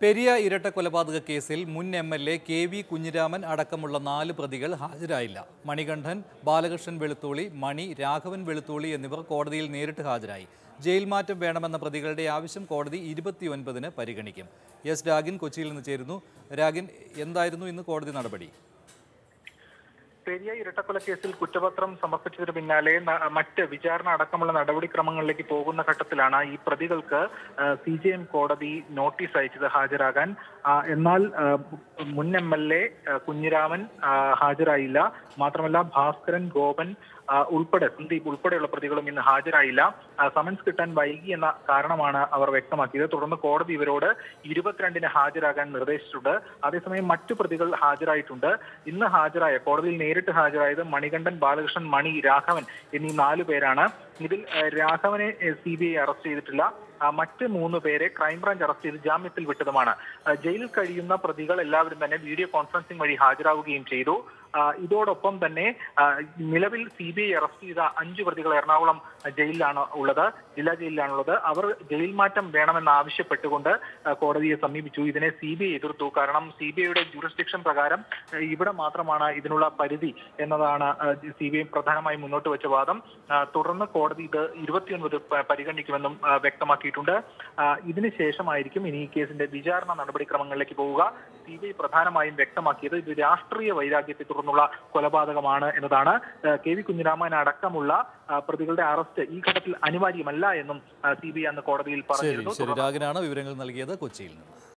പെരിയ ഇരട്ട കൊലപാതക കേസിൽ മുൻ M L A K V Kunhiraman അടക്കമുള്ള നാല് പ്രതികൾ ഹാജരായില്ല മണികണ്ഠൻ ബാലകൃഷ്ണൻ വെളുത്തോളി മണി രാഘവൻ വെളുത്തോളി എന്നിവർ കോടതിയിൽ നേരിട്ട് ഹാജരായി ജയിൽ മാറ്റം വേണമെന്ന പ്രതികളുടെ ആവശ്യം കോടതി ഇരുപത്തിയൊൻപതിന് പരിഗണിക്കും എസ് രാഗിൻ കൊച്ചിയിൽ നിന്ന് ചേരുന്നു രാഗിൻ എന്തായിരുന്നു ഇന്ന് കോടതി നടപടി പെരിയ ഇരട്ടക്കൊലക്കേസിൽ കുറ്റപത്രം സമർപ്പിച്ചതിന് പിന്നാലെ ന- മറ്റ് വിചാരണ അടക്കമുള്ള നടപടിക്രമങ്ങളിലേക്ക് പോകുന്ന ഘട്ടത്തിലാണ് ഈ പ്രതികൾക്ക് സി ജെ എം കോടതി നോട്ടീസ് അയച്ചത് ഹാജരാകാൻ ആ, എന്നാൽ ആ, മുൻ എം എൽ എ കുഞ്ഞിരാമൻ ആ, ഹാജരായില്ല മാത്രമല്ല ഭാസ്കരൻ ഗോപൻ ആ, ഉൾപ്പെടെ സന്ദീപ് ഉൾപ്പെടെയുള്ള പ്രതികളും ഇന്ന് ഹാജരായില്ല ആ, സമൻസ് കിട്ടാൻ വൈകി എന്ന കാരണമാണ് അവർ വ്യക്തമാക്കിയത് തുടർന്ന് കോടതി ഇവരോട് ഇരുപത്തിരണ്ടിന് ഹാജരാകാൻ നിർദ്ദേശിച്ചിട്ടുണ്ട് അതേസമയം മറ്റു പ്രതികൾ ഹാജരായിട്ടുണ്ട് ഇന്ന് ഹാജരായ കോടതിയിൽ നേരിട്ട് ഹാജരായത് മണികണ്ഠൻ ബാലകൃഷ്ണൻ മണി രാഘവൻ എന്നീ നാലു പേരാണ് ഇതിൽ ആ, രാഘവനെ സി ബി ഐ അറസ്റ്റ് ചെയ്തിട്ടില്ല ആ, മറ്റ് മൂന്ന് പേരെ ക്രൈംബ്രാഞ്ച് അറസ്റ്റ് ചെയ്ത് ജാമ്യത്തിൽ വിട്ടതുമാണ് ആ, ജയിലിൽ കഴിയുന്ന പ്രതികൾ എല്ലാവരും തന്നെ വീഡിയോ കോൺഫറൻസിംഗ് വഴി ഹാജരാവുകയും ചെയ്തു ആ, ഇതോടൊപ്പം തന്നെ ആ, നിലവിൽ സി ബി ഐ അറസ്റ്റ് ചെയ്ത അഞ്ച് പ്രതികൾ എറണാകുളം ജയിലിലാണ് ഉള്ളത് ജില്ലാ ജയിലിലാണുള്ളത് അവർ ജയിൽ മാറ്റം വേണമെന്ന് ആവശ്യപ്പെട്ടുകൊണ്ട് ആ, കോടതിയെ സമീപിച്ചു ഇതിനെ സി ബി ഐ എതിർത്തു കാരണം സി ബി ഐയുടെ ജൂറിസ്ഡിക്ഷൻ പ്രകാരം ആ, ഇവിടെ മാത്രമാണ് ഇതിനുള്ള പരിധി എന്നതാണ് സി ബി ഐ പ്രധാനമായും മുന്നോട്ട് വെച്ച വാദം ആ, തുടർന്ന് കോടതി ഇത് ഇരുപത്തിയൊൻപത് പ- പരിഗണിക്കുമെന്നും ആ, വ്യക്തമാക്കിയിട്ടുണ്ട് ആ, ഇതിന് ശേഷമായിരിക്കും ഇനി ഈ കേസിന്റെ വിചാരണ നടപടിക്രമങ്ങളിലേക്ക് പോവുക സി ബി ഐ പ്രധാനമായും വ്യക്തമാക്കിയത് ഇത് രാഷ്ട്രീയ വൈരാഗ്യത്തെ തുടർന്നുള്ള കൊലപാതകമാണ് എന്നതാണ് ആ, കെ വി കുഞ്ഞിരാമൻ അടക്കമുള്ള ആ, പ്രതികളുടെ അറസ്റ്റ് ഈ ഘട്ടത്തിൽ അനിവാര്യമല്ല എന്നും സി ബി ഐ അന്ന് കോടതിയിൽ ശരി പറഞ്ഞിരുന്നു ശരി രാഗിനാണ് വിവരങ്ങൾ നൽകിയത് കൊച്ചിയിൽ നിന്ന്